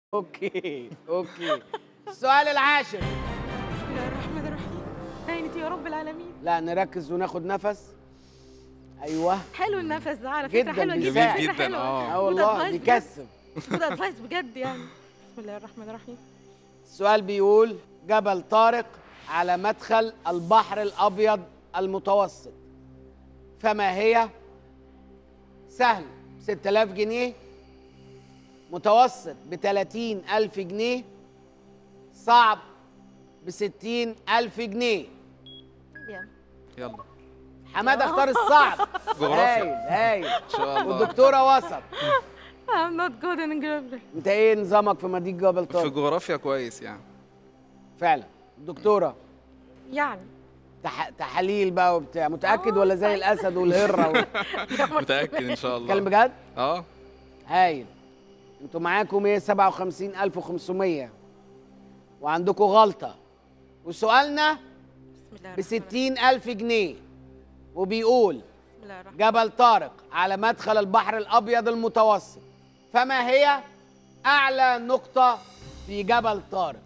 اوكي اوكي السؤال العاشر بسم الله الرحمن الرحيم عينتي يا رب العالمين لا نركز وناخد نفس ايوه حلو النفس ده على فكره جداً حلوه جميل جدا جدا، فكره حلوه آه. اه والله بيكسب جود ادفايس بجد يعني بسم الله الرحمن الرحيم السؤال بيقول جبل طارق على مدخل البحر الابيض المتوسط فما هي سهل 6000 جنيه متوسط ب 30000 جنيه صعب ب 60000 جنيه يلا. يلا حماده اختار الصعب جغرافيا. هايل هايل ان شاء الله والدكتوره وسط I'm not good in geography انت ايه نظامك في مدينه جبل في طارق جغرافيا كويس يعني فعلا الدكتوره يعني تح... تحاليل بقى وبتاع متاكد آه، ولا زي صحيح. الاسد والهره و... متاكد ان شاء اتكلم الله بجد اه هايل انتوا معاكم 157500 وعندكم غلطه وسؤالنا بسم الله ب الرحمن 60000 جنيه وبيقول بسم الله الرحمن جبل طارق على مدخل البحر الابيض المتوسط فما هي اعلى نقطه في جبل طارق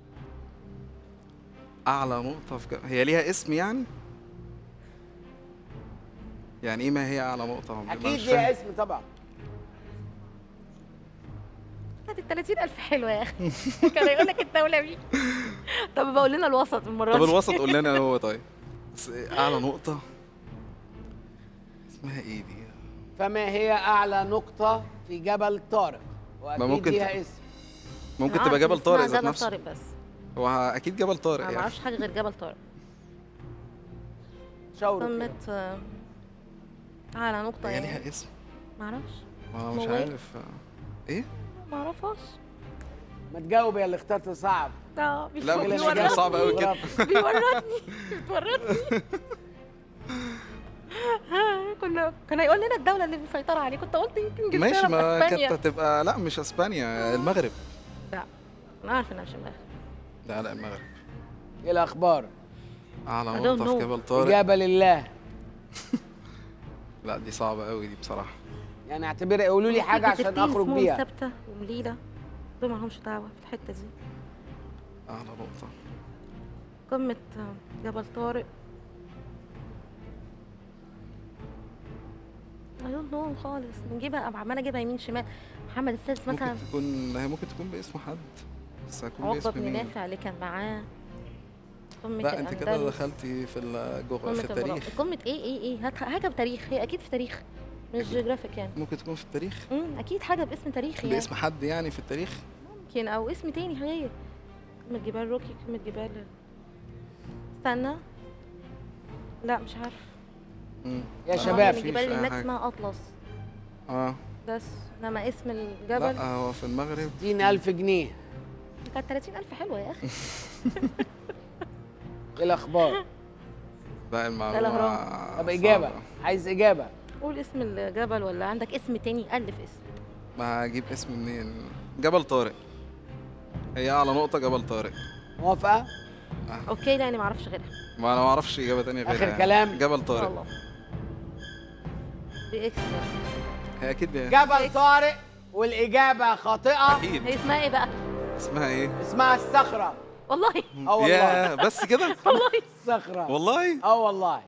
اعلى نقطه في جبل. هي ليها اسم يعني يعني ايه ما هي اعلى نقطه ما اكيد مش ليها فاهم. اسم طبعا هات ال 30000 حلوه يا اخي كان يقول لك الدوله مين طب بقول لنا الوسط المره طب دي الوسط قول لنا هو طيب بس إيه اعلى نقطه اسمها ايه دي فما هي اعلى نقطه في جبل طارق واكيد ممكن ليها ت- اسم ممكن أنا تبقى عارفة جبل اسمها طارق ذات جبل نفسه طارق بس هو اكيد جبل طارق انا ما يعني اعرفش حاجه غير جبل طارق شاوروا كده. قمه آه، اعلى نقطه هي يعني ليها اسم ما اعرفش ما أنا مش موال. عارف آه. ايه ما اعرفهاش ما تجاوب يا اللي اخترت صعب لا لا، بيفوق- ما كانش بيورطني. كده صعب أوي كده. بيورطني بتورطني ها، كنا كان هيقول لنا الدوله اللي مسيطره عليه كنت قلت يمكن انجلترا ماشي ما كانت اسبانيا هتبقى لا مش اسبانيا المغرب لا انا عارفه انها مش المغرب لا لا المغرب ايه الاخبار اعلى I don't نقطه في know. جبل طارق اجابه لله لا دي صعبه قوي دي بصراحه يعني اعتبرها قولوا لي حاجه في عشان ستين اخرج اسمهم بيها ثابته ومليله دول ما لهمش دعوه في الحته دي اعلى نقطه قمه جبل طارق I don't know خالص بنجيبها أبقى عماله اجيبها يمين شمال محمد السادس مثلا ممكن تكون هي ممكن تكون باسم حد بس هكون عقبه باسم بن مين نافع اللي كان معاه قمه لا انت كده الأندلس. دخلتي في الجغ... قمه في التاريخ التاريخ قمه ايه ايه ايه هات حاجه بتاريخ هي اكيد في تاريخ مش جيوغرافيك يعني ممكن تكون في التاريخ امم اكيد حاجه باسم تاريخي يعني باسم حد يعني في التاريخ ممكن او اسم تاني هي قمه جبال روكي قمه جبال استنى لا مش عارف مم. يا لا، شباب. مفيش الجبال أي اللي هناك حاجة. اسمها اطلس اه بس انما اسم لا الجبل هو في المغرب 60000 جنيه كانت 30000 حلوه يا اخي ايه الاخبار لا المعلومه الأهرام. طب صعبة. اجابه عايز اجابه قول اسم الجبل ولا عندك اسم تاني الف اسم ما هجيب اسم منين جبل طارق هي اعلى نقطه جبل طارق موافقه اوكي لا انا ما اعرفش غيرها ما انا ما اعرفش اجابه تانية غيرها آخر يعني. كلام؟ جبل طارق والله دي اكس هي اكيد دي. جبل طارق والاجابه خاطئه اكيد هي اسمها ايه بقى اسمها ايه اسمها الصخره والله اه والله يا بس كده والله الصخره والله اه والله